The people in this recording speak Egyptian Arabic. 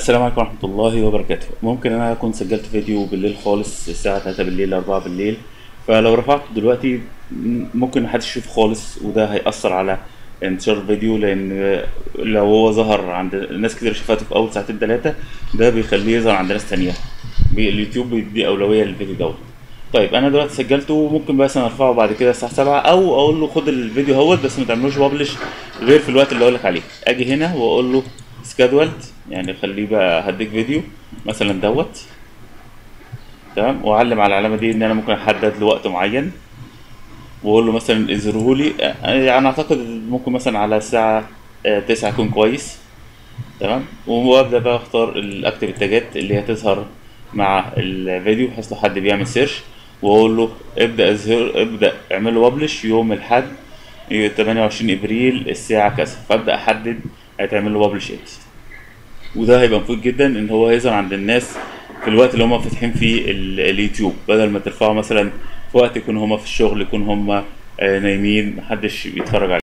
السلام عليكم ورحمة الله وبركاته ممكن انا اكون سجلت فيديو بالليل خالص الساعة 3 بالليل 4 بالليل فلو رفعته دلوقتي م- ممكن محدش يشوفه خالص وده هيأثر على انتشار الفيديو لان لو هو ظهر عند ناس كتير شافته في اول ساعتين تلاتة ده بيخليه يظهر عند ناس تانية بي- اليوتيوب بيدي اولوية للفيديو دوت طيب انا دلوقتي سجلته ممكن بس انا ارفعه بعد كده الساعة 7 او اقول له خد الفيديو اهوت بس ما تعملوش ببلش غير في الوقت اللي اقول لك عليه اجي هنا واقول له سكادولد يعني خليه بقى هديك فيديو مثلا دوت تمام واعلم على العلامه دي ان انا ممكن احدد له وقت معين واقول له مثلا اظهره لي يعني اعتقد ممكن مثلا على الساعه آه، 9 يكون كويس تمام وابدا بقى اختار ال- اكتب التاجات اللي هي تظهر مع الفيديو بحيث لو حد بيعمل سيرش واقول له ابدا اظهر ابدا اعمل له ببلش يوم الاحد 28 ابريل الساعه كذا فابدا احدد هيتعمل له ببلش امتى وده هيبقى مفيد جدا ان هو هيظهر عند الناس في الوقت اللي هم فاتحين فيه ال- اليوتيوب بدل ما ترفعه مثلا في وقت يكون هم في الشغل يكون هم آه، نايمين محدش بيتفرج عليه